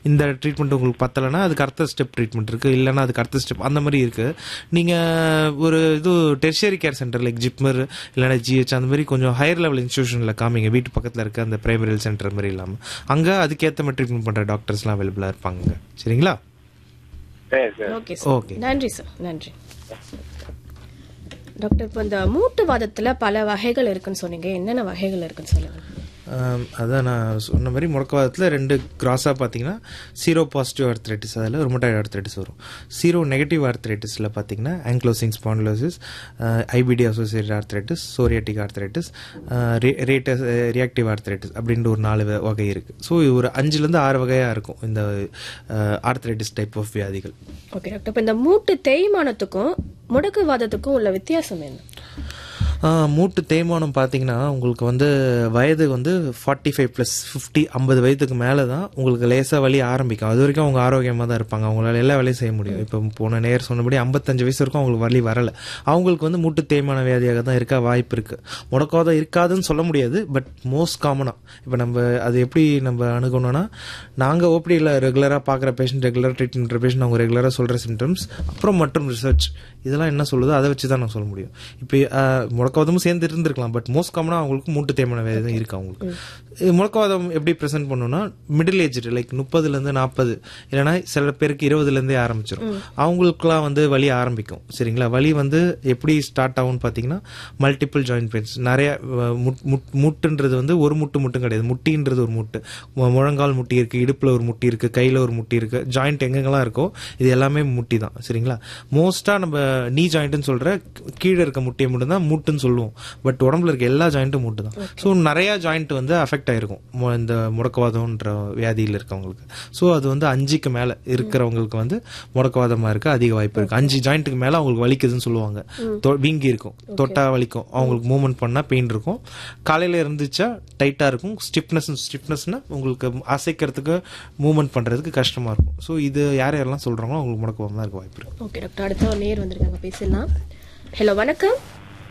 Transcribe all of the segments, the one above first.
இந்த ட்ரீட்மெண்ட் உங்களுக்கு பத்தலைன்னா அதுக்கு அடுத்த ஸ்டெப் ட்ரீட்மெண்ட் இருக்குது இல்லைன்னா அதுக்கு அடுத்த ஸ்டெப் அந்த மாதிரி இருக்குது நீங்கள் ஒரு இது tertiary care centre like JIPMER இல்லைன்னா ஜிஹெச் அந்த மாதிரி கொஞ்சம் ஹையர் லெவல் இன்ஸ்டியூஷனில் காமிங்க வீட்டு பக்கத்தில் இருக்க அந்த பிரைமரி ஹெல்த் சென்டர் மாதிரி இல்லாமல் அங்கே அதுக்கேற்ற மாதிரி ட்ரீட்மெண்ட் பண்ணுற டாக்டர்ஸ்லாம் அவைலபிளாக இருப்பாங்க சரிங்களா சரி சார் ஓகே சார் ஓகே நன்றி சார் நன்றி டாக்டர் இப்போ இந்த மூட்டு வாதத்துல பல வகைகள் இருக்குன்னு சொன்னீங்க என்னென்ன வகைகள் இருக்குன்னு சொல்லுங்க ஆம், அதான் நான் சொன்ன மாதிரி முடக்கவாதத்தில் ரெண்டு கிராஸாக பார்த்தீங்கன்னா சீரோ பாசிட்டிவ் ஆர்த்ரைட்டிஸ் அதில் ரொமட்டாய்டு ஆர்த்ரைட்டிஸ் வரும் சீரோ நெகட்டிவ் ஆர்த்ரைட்டிஸில் பார்த்தீங்கன்னா ankylosing spondylosis IBD associated arthritis psoriatic arthritis Reiter's reactive arthritis அப்படின்ற ஒரு நாலு வ- வகை இருக்குது ஸோ ஒரு அஞ்சுலேருந்து ஆறு வகையாக இருக்கும் இந்த ஆர்த்ரைட்டிஸ் டைப் ஆஃப் வியாதிகள் ஓகே டாக்டர் இப்போ இந்த மூட்டு தேய்மானத்துக்கும் முடக்குவாதத்துக்கும் உள்ள வித்தியாசம் என்ன ஆ, மூட்டு தேய்மானம் பார்த்தீங்கன்னா உங்களுக்கு வந்து வயது வந்து ஃபார்ட்டி ஃபைவ் ப்ளஸ் ஃபிஃப்டி ஐம்பது வயதுக்கு மேலே தான் உங்களுக்கு லேசாக வலி ஆரம்பிக்கும் அது வரைக்கும் அவங்க ஆரோக்கியமாக தான் இருப்பாங்க அவங்களால எல்லா வேலையும் செய்ய முடியும் இப்போ போன நேர் சொன்னபடி ஐம்பத்தஞ்சு வயசு வரைக்கும் அவங்களுக்கு வலி வரலை அவங்களுக்கு வந்து மூட்டு தேய்மான வியாதியாக தான் இருக்க வாய்ப்பு இருக்குது முடக்காதான் இருக்காதுன்னு சொல்ல முடியாது பட் மோஸ்ட் காமனாக இப்போ நம்ம அது எப்படி நம்ம அணுகணும்னா நாங்கள் ஓபிடியில் ரெகுலராக பார்க்குற பேஷண்ட் ரெகுலராக ட்ரீட் பண்ணுற பேஷண்ட் அவங்க ரெகுலராக சொல்கிற சிம்டம்ஸ் அப்புறம் மற்றும் ரிசர்ச் இதெல்லாம் என்ன சொல்லுதோ அதை வச்சு தான் நான் சொல்ல முடியும் இப்போ முடக்கவாதமும் சேர்ந்து இருந்திருக்கலாம் பட் மோஸ்ட் காமனாக அவங்களுக்கு மூட்டு தேய்மான வேலை தான் இருக்கு அவங்களுக்கு இது முடக்கவாதம் எப்படி ப்ரெசென்ட் பண்ணணும்னா மிடில் ஏஜ் லைக் முப்பதுலேருந்து நாற்பது இல்லைன்னா சில பேருக்கு இருபதுலேருந்தே ஆரம்பிச்சிடும் அவங்களுக்குலாம் வந்து வலி ஆரம்பிக்கும் சரிங்களா வலி வந்து எப்படி ஸ்டார்ட் ஆகும்னு பார்த்தீங்கன்னா மல்டிபிள் ஜாயிண்ட் பெயின்ஸ் நிறைய அஹ், முட்- முட்- முட்டுன்றது வந்து ஒரு முட்டு மட்டும் கிடையாது முட்டின்றது ஒரு முட்டு மு- முழங்கால் முட்டி இருக்கு இடுப்புல ஒரு முட்டி இருக்கு கையில ஒரு முட்டி இருக்கு ஜாயிண்ட் எங்கெங்கெல்லாம் இருக்கோ இது எல்லாமே முட்டி தான் சரிங்களா மோஸ்டா நம்ம நீ ஜாயிண்ட்னு சொல்ற கீழே இருக்க முட்டியை மட்டும் தான் மூட்டுன்னு சொல்லுவோம் பட் உடம்புல இருக்க எல்லா ஜாயிண்ட்டும் மூட்டு தான் ஸோ நிறைய ஜாயிண்ட் வந்து அஃபெக்ட் ஆயிருக்கும் மு- இந்த முடக்கவாதம்ன்ற வியாதியில் இருக்கவங்களுக்கு ஸோ அது வந்து அஞ்சுக்கு மேல இருக்கிறவங்களுக்கு வந்து முடக்கவாதமா இருக்க அதிக வாய்ப்பு இருக்கு அஞ்சு ஜாயிண்ட்டுக்கு மேல அவங்களுக்கு வலிக்குதுன்னு சொல்லுவாங்க தொ- வீங்கி இருக்கும் தொட்டா வலிக்கும் அவங்களுக்கு மூவ்மெண்ட் பண்ணா பெயின் இருக்கும் காலையில இருந்துச்சா டைட்டா இருக்கும் ஸ்டிப்னஸ் ஸ்டிப்னஸ்னா உங்களுக்கு அசைக்கிறதுக்கு மூவ்மெண்ட் பண்றதுக்கு கஷ்டமா இருக்கும் ஸோ இது யார் யாரெல்லாம் சொல்றாங்களோ அவங்களுக்கு முடக்கவாதம் தான் இருக்க வாய்ப்பு இருக்கு ஓகே டாக்டர் அடுத்த ஒரு நேர் வந்திருக்காங்க பேசலாம் ஹலோ வணக்கம்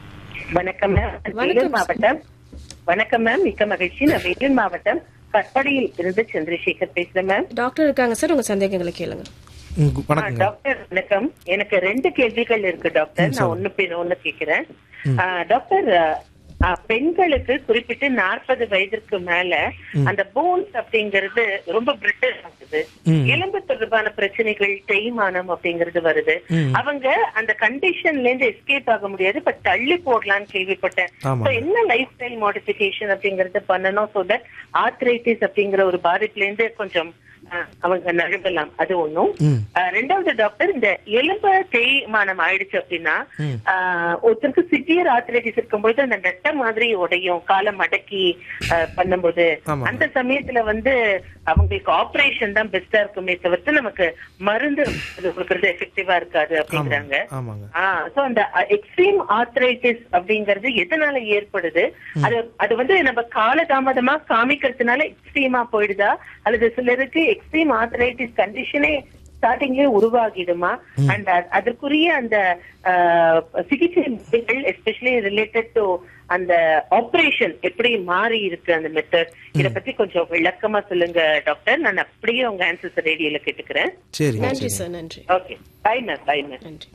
வணக்கம் மேம் வணக்கம் வேலூர் மாவட்டம் வணக்கம் மேம் மிக்க மகிழ்ச்சி நான் வேலூர் மாவட்டம் கட்படியில் இருந்து சந்திரசேகர் பேசுறேன் மேம் டாக்டர் இருக்காங்க சார் உங்க சந்தேகங்களை கேளுங்க ம், ஆ, வணக்கங்க டாக்டர் வணக்கம் எனக்கு ரெண்டு கேள்விகள் இருக்கு டாக்டர் நான் ஒண்ணு பின் ஒண்ணு கேக்குறேன் ஆ, டாக்டர் ஆ, பெண்களுக்கு குறிப்பிட்டு நாற்பது வயதிற்கு மேல அந்த போன்ஸ் அப்படிங்கிறது ரொம்ப பிரிட்டில் ஆகுது எலும்பு தொடர்பான பிரச்சனைகள் தேய்மானம் அப்படிங்கிறது வருது அவங்க அந்த கண்டிஷன்ல இருந்து எஸ்கேப் ஆக முடியாது பட் தள்ளி போடலாம்னு கேள்விப்பட்டேன் ஆமா. So, என்ன லைஃப் ஸ்டைல் மாடிஃபிகேஷன் அப்படிங்கறது பண்ணணும் சோ தட் ஆர்த்ரைட்டிஸ் அப்படிங்கிற ஒரு பாதிப்புல இருந்து கொஞ்சம் அஹ், அவங்க நழுவலாம் அது ஒண்ணும் அஹ், ரெண்டாவது டாக்டர் இந்த எலும்பு தேய்மானம் ஆயிடுச்சு அப்படின்னா அஹ், ஒருத்தருக்கு சிவியர் ஆர்த்ரைட்டிஸ் இருக்கும்போது அந்த நெட்ட மாதிரி உடையும் காலை மடக்கி அஹ், பண்ணும்போது ஆமா. அந்த சமயத்துல வந்து அவங்களுக்கு ஆபரேஷன் தான் பெஸ்டா இருக்குமே தவிர்த்து நமக்கு மருந்து கொடுக்கறது எஃபெக்டிவா இருக்காது அப்படிங்கிறாங்க ஆமாங்க சோ அந்த எக்ஸ்ட்ரீம் ஆர்த்ரைட்டிஸ் அப்படிங்கிறது எதனால ஏற்படுது அது அது வந்து நம்ம காலதாமதமா காமிக்கிறதுனால எக்ஸ்ட்ரீமா போயிடுதா அல்லது சிலருக்கு எக்ஸ்ட்ரீம் ஆர்த்ரைட்டிஸ் கண்டிஷனே ஸ்டார்டிங்லயே உருவாகிடுமா அண்ட் அதற்குரிய அந்த அஹ், சிகிச்சை முறைகள் எஸ்பெஷலி ரிலேட்டட் டு அந்த ஆபரேஷன் எப்படி மாறி இருக்கு அந்த மெத்தட் இத பத்தி கொஞ்சம் விளக்கமா சொல்லுங்க டாக்டர் நான் அப்படியே உங்க ஆன்சர்ஸ் ரேடியோல கேட்டுக்கிறேன் சரிங்க நன்றி சார் நன்றி okay bye ma'am bye ma'am நன்றி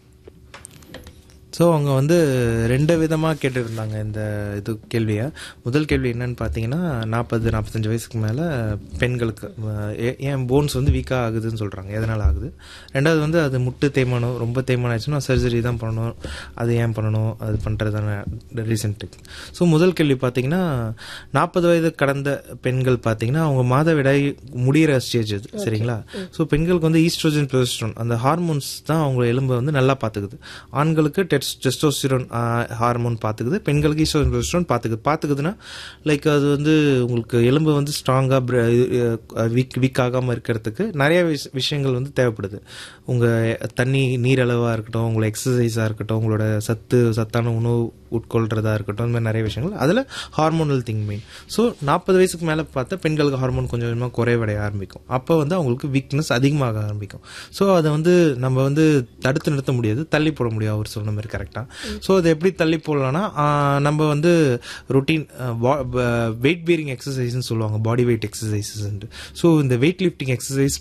ஸோ அவங்க வந்து ரெண்டு விதமாக கேட்டுருந்தாங்க இந்த இது கேள்வியை முதல் கேள்வி என்னன்னு பார்த்தீங்கன்னா நாற்பது நாற்பத்தஞ்சு வயசுக்கு மேலே பெண்களுக்கு அஹ், ஏ- ஏன் போன்ஸ் வந்து வீக்காக ஆகுதுன்னு சொல்கிறாங்க எதனால் ஆகுது ரெண்டாவது வந்து அது முட்டு தேய்மானம் ரொம்ப தேய்மானம் ஆச்சுன்னா சர்ஜரி தான் பண்ணணும் அது ஏன் பண்ணணும் அது பண்ணுறதான ரீசெண்ட் ஸோ முதல் கேள்வி பார்த்தீங்கன்னா நாற்பது வயது கடந்த பெண்கள் பார்த்தீங்கன்னா அவங்க மாதவிடாய் முடிகிற ஸ்டேஜ் அது சரிங்களா ஸோ பெண்களுக்கு வந்து ஈஸ்ட்ரோஜன் ப்ரொஜெஸ்ட்ரான் அந்த ஹார்மோன்ஸ் தான் அவங்க எலும்பை வந்து நல்லா பார்த்துக்குது ஆண்களுக்கு டெஸ்ட் டெஸ்டோஸ்டிரோன் ஹார்மோன் பார்த்துக்குது பெண்களுக்கு ஈஸ்ட்ரோஜன் ப்ரொஜெஸ்ட்ரான் பார்த்துக்குது பார்த்துக்குதுன்னா லைக் அது வந்து உங்களுக்கு எலும்பு வந்து ஸ்ட்ராங்காக வீக் வீக் ஆகாமல் இருக்கிறதுக்கு நிறைய விஷ- விஷயங்கள் வந்து தேவைப்படுது உங்கள் தண்ணி நீரளவாக இருக்கட்டும் உங்களோட எக்ஸசைஸாக இருக்கட்டும் உங்களோட சத்து சத்தான உணவு உட்கொள்றதா இருக்கட்டும் இந்த மாதிரி நிறைய விஷயங்கள் அதில் ஹார்மோனல் திங் மெயின் ஸோ நாற்பது வயசுக்கு மேலே பார்த்தா பெண்களுக்கு ஹார்மோன் கொஞ்சம் கொஞ்சமாக குறைவடைய ஆரம்பிக்கும் அப்போ வந்து அவங்களுக்கு வீக்னஸ் அதிகமாக ஆரம்பிக்கும் ஸோ அதை வந்து நம்ம வந்து தடுத்து நிறுத்த முடியாது தள்ளி போட முடியும் அவர் சொன்ன மாதிரி கரெக்டாக ஸோ அதை எப்படி தள்ளி போடலாம்னா ஆஹ், நம்ம வந்து ரொட்டீன் வெயிட் பீரிங் எக்ஸசைஸ்னு சொல்லுவாங்க பாடி வெயிட் எக்ஸசைசஸ் ஸோ இந்த வெயிட் லிஃப்டிங் எக்ஸசைஸ்